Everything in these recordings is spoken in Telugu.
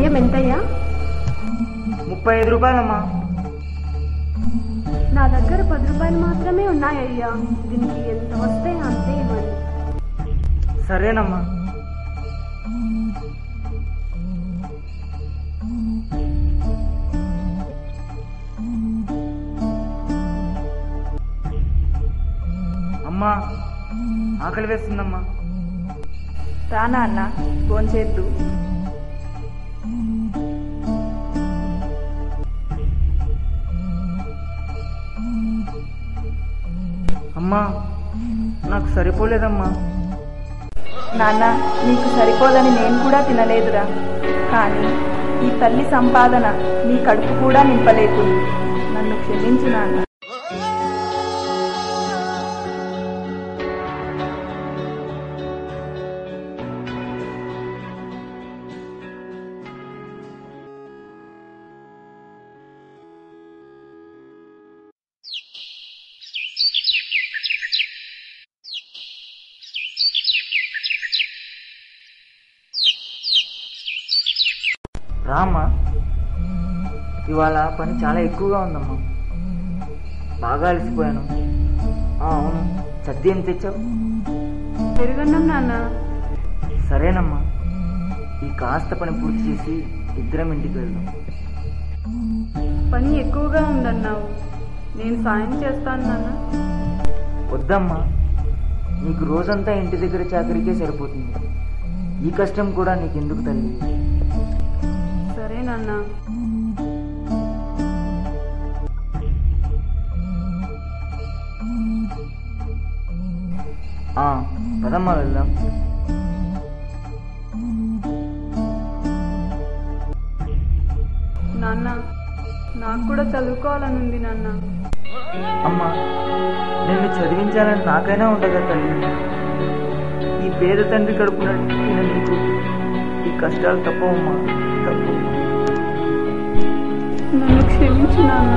బియ్యం ఎంతయ్యా ముప్పై ఐదు రూపాయలమ్మా నా దగ్గర పది రూపాయలు మాత్రమే ఉన్నాయ్యా దీనికి ఎంత వస్తే అంతే ఇవ్వండి సరేనమ్మా అమ్మా ఆకలి వేస్తుందమ్మా రానా అన్న భోంచేద్దు అమ్మా నాకు సరిపోలేదమ్మా నాన్న నీకు సరిపోదని నేను కూడా తినలేదురా కానీ ఈ తల్లి సంపాదన నీ కడుపు కూడా నింపలేకుంది నన్ను క్షమించు నాన్న రామ్మా ఇవాళ పని చాలా ఎక్కువగా ఉందమ్మా బాగా అలసిపోయాను ఆ, అవును సద్ది ఏం తెచ్చావు పెరుగన్నం నాన్న సరేనమ్మా ఈ కాస్త పని పూర్తి చేసి ఇద్దరం ఇంటికి వెళ్దాం పని ఎక్కువగా ఉందన్నావు నేను సాయం చేస్తాను నాన్న వద్దమ్మా నీకు రోజంతా ఇంటి దగ్గర చాకరీకే సరిపోతుంది ఈ కష్టం కూడా నీకెందుకు తల్లి సరే నాన్న ఆ, పదమ్మా వెళ్దాం నాన్న నాకు కూడా చదువుకోవాలని ఉంది నాన్న అమ్మా నిన్ను చదివించాలని నాకైనా ఉండదా తల్లి ఈ పేద తండ్రి కడుపున పుట్టిన నీకు ఈ కష్టాలు తప్పవమ్మా తప్పు నన్ను క్షమించు నాన్న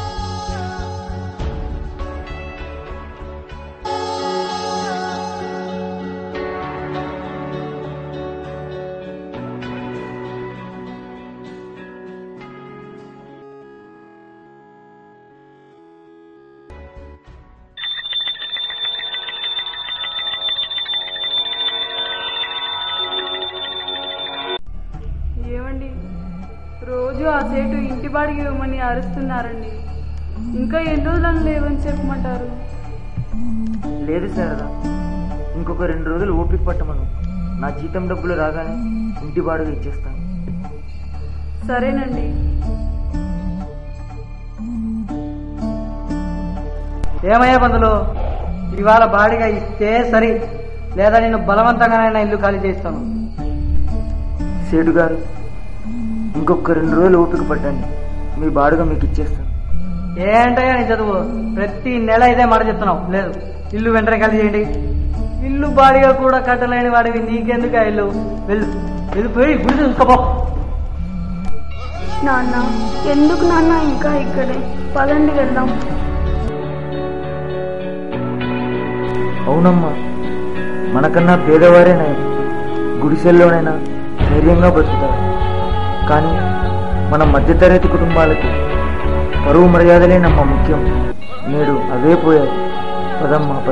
ఏమండి రోజు ఆ సేటు ఇంటి బాడికి ఇవ్వమని అరుస్తున్నారండి ఇంకా ఎన్ని రోజులను లేవని చెప్పమంటారు లేదు శారదా ఇంకొక రెండు రోజులు ఓపిక పట్టమను నా జీతం డబ్బులు రాగానే ఇంటి బాడుగ ఇచ్చేస్తాను సరేనండి ఏమయ్యా బంధులు ఇవాళ బాడిగా ఇస్తే సరి లేదా నేను బలవంతంగానైనా ఇల్లు ఖాళీ చేస్తాను సేటు గారు ఇంకొక రెండు రోజులు ఓపిక పట్టండి మీ బాడుగ మీకు ఇచ్చేస్తాను ఏంటయ్యా నీ చదువు ప్రతి నెల ఇదే మాట చెప్తున్నావు లేదు ఇల్లు వెంటనే ఖాళీ చేయండి ఇల్లు బాడిగా కూడా కట్టలేని వాడివి నీకెందుకు ఆ ఇల్లు వెళ్ళు వెళ్ళిపోయి గుడి చూసుకోపో నాన్న ఎందుకు నాన్న ఇంకా ఇక్కడే పదండి వెళ్దాం అవునమ్మా మనకన్నా పేదవారేనా గుడిసెల్లోనైనా ధైర్యంగా బతుకుతారు కానీ మన మధ్యతరగతి కుటుంబాలకు పరువు మర్యాదలేనమ్మా ముఖ్యం నేడు అవే పోయాయి పదమ్మా పద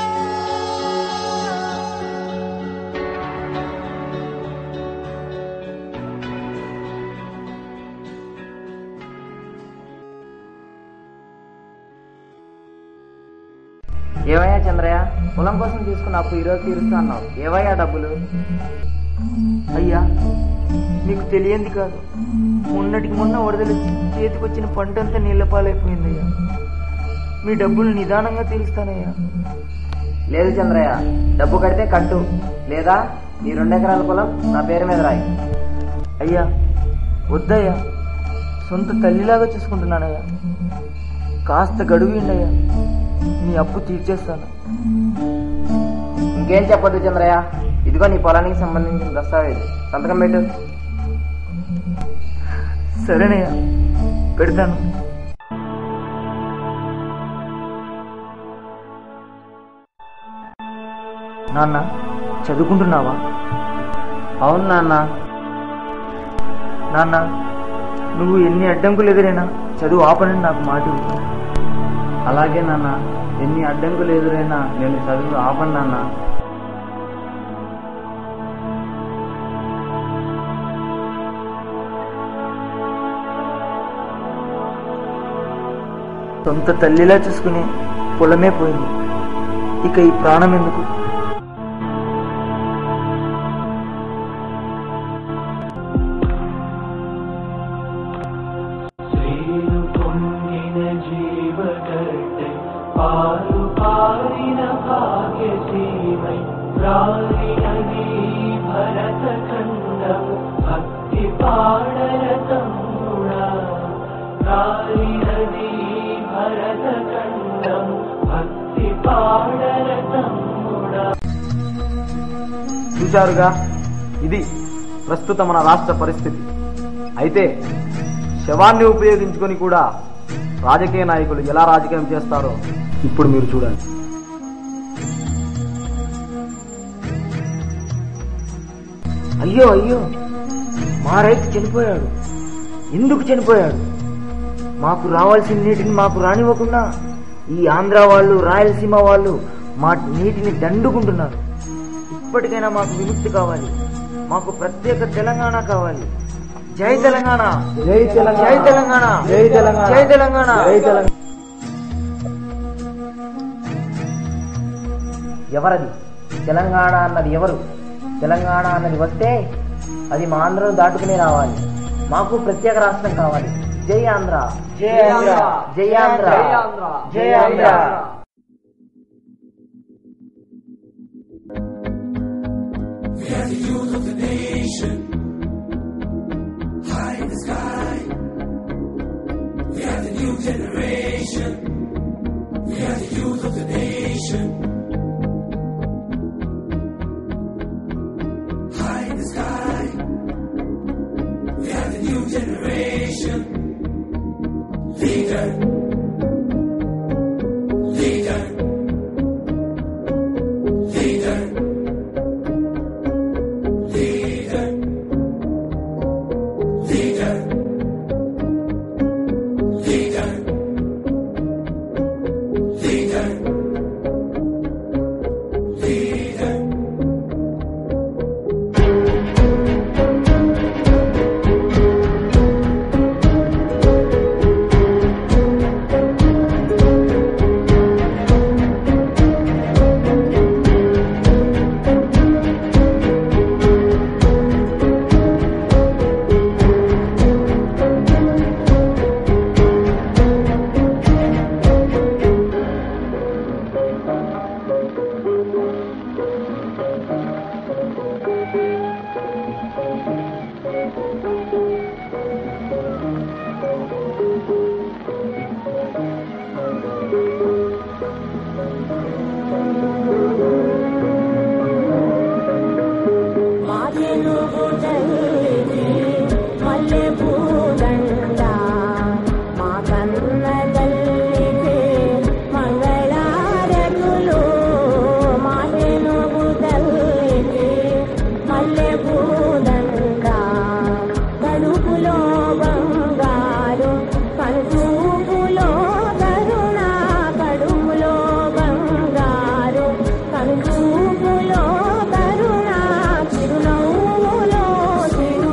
ఏవయ్యా చంద్రయ్య పొలం కోసం తీసుకున్న అప్పు ఈరోజు తీరుస్తా అన్నావు ఏవయ్యా డబ్బులు అయ్యా మీకు తెలియంది కాదు మొన్నటికి మొన్న వరదలు చేతికొచ్చిన పంటంతా నీళ్ల పాలైపోయిందయ్యా మీ డబ్బులు నిదానంగా తీరుస్తానయ్యా లేదు చంద్రయ్య డబ్బు కడితే కట్టు లేదా నీ రెండు ఎకరాల పొలం నా పేరు మీద రాయి అయ్యా వద్దయ్యా సొంత తల్లిలాగా చూసుకుంటున్నానయ్యా కాస్త గడువిండయ్యా మీ అప్పు తీర్చేస్తాను ఇంకేం చెప్పొద్దు చంద్రయ్య ఇదిగో నీ పొలానికి సంబంధించిన దస్తావేజ్ సంతకం పెట్టు సరేనయ్యా పెడతాను నాన్న చదువుకుంటున్నావా అవును నాన్న నాన్న నువ్వు ఎన్ని అడ్డంకులు ఎదురైనా చదువు ఆపనని నాకు మాట ఇవ్వు. అలాగే నాన్న ఎన్ని అడ్డంకులు ఎదురైనా నేను చదువు ఆపను నాన్న సొంత తల్లిలా చూసుకునే పొలమే పోయింది ఇక ఈ ప్రాణం ఎందుకు శ్రీను పొంగిన జీవగడ్డై పాలు పారిన భాగ్యసీమై ప్రాణినది భరత ఖండము భక్తి పాడర తమ్ముడా ప్రాణినది భరత ఖండము భక్తి పాడర తమ్ముడా చూశారుగా ఇది ప్రస్తుత మన రాష్ట్ర పరిస్థితి అయితే శవాన్ని ఉపయోగించుకొని కూడా రాజకీయ నాయకులు ఎలా రాజకీయం చేస్తారో ఇప్పుడు మీరు చూడండి అయ్యో అయ్యో మా రైతు చనిపోయాడు ఎందుకు చనిపోయాడు మాకు రావాల్సిన నీటిని మాకు రానివ్వకుండా ఈ ఆంధ్ర వాళ్ళు రాయలసీమ వాళ్ళు మా నీటిని దండుకుంటున్నారు ఇప్పటికైనా మాకు విముక్తి కావాలి మాకు ప్రత్యేక తెలంగాణ కావాలి జై తెలంగాణ జై తెలంగాణ. జై తెలంగాణ జై తెలంగాణ. జై తెలంగాణ జై తెలంగాణ. ఎవరది తెలంగాణ అన్నది ఎవరు తెలంగాణ అన్నది వస్తే అది మా ఆంధ్రను దాటుకుని రావాలి మాకు ప్రత్యేక రాష్ట్రం కావాలి జై ఆంధ్ర జై ఆంధ్ర జై ఆంధ్ర జై ఆంధ్ర మల్లె పూదండ మా కన్న తల్లికి మంగళారతులు మా తెనుగు తల్లికి మల్లె పూదండ కడుపులో బంగారు కనుచూపులో కరుణ కడుపులో బంగారు కనుచూపులో కరుణ చిరునవ్వులో చిరు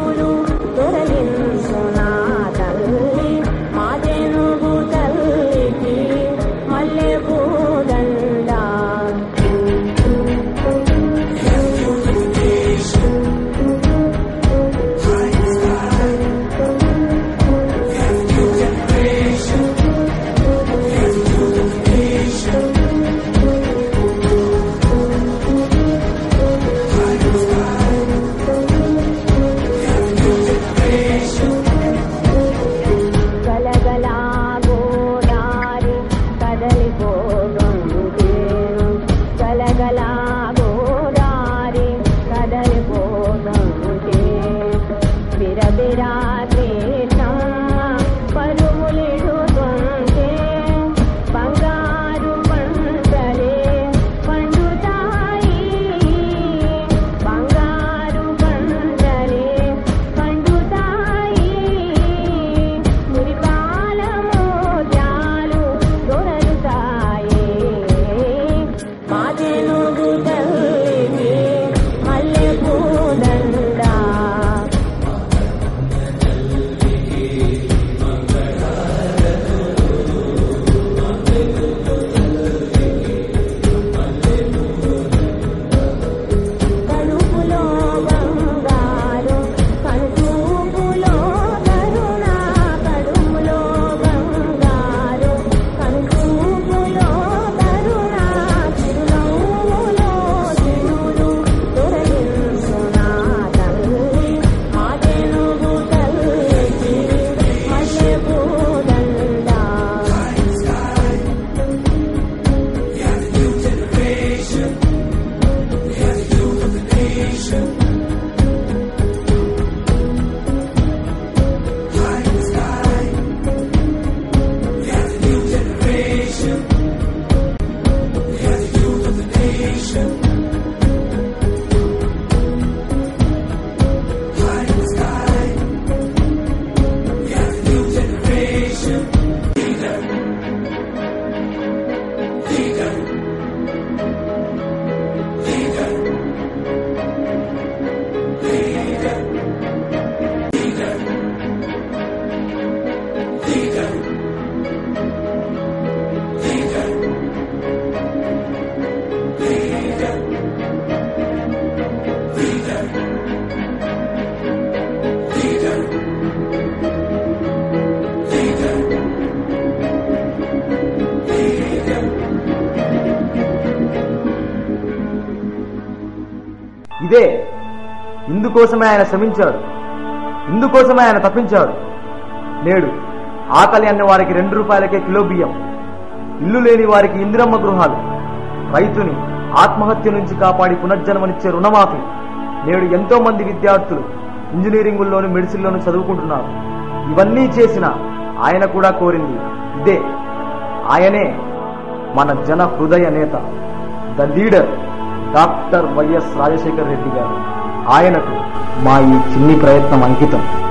ఇదే ఇందుకోసమే ఆయన శ్రమించాడు ఇందుకోసమే ఆయన తప్పించాడు నేడు ఆకలి అన్న వారికి రెండు రూపాయలకే కిలో బియ్యం ఇల్లు లేని వారికి ఇందిరమ్మ గృహాలు రైతుని ఆత్మహత్య నుంచి కాపాడి పునర్జన్మనిచ్చే రుణమాఫీ నేడు ఎంతో మంది విద్యార్థులు ఇంజనీరింగుల్లోను మెడిసిన్లోను చదువుకుంటున్నారు ఇవన్నీ చేసిన ఆయన కూడా కోరింది ఇదే ఆయనే మన జన హృదయ నేత the leader doctor YS Rajasekhar Reddy గారు ఆయనకు మా ఈ చిన్ని ప్రయత్నం అంకితం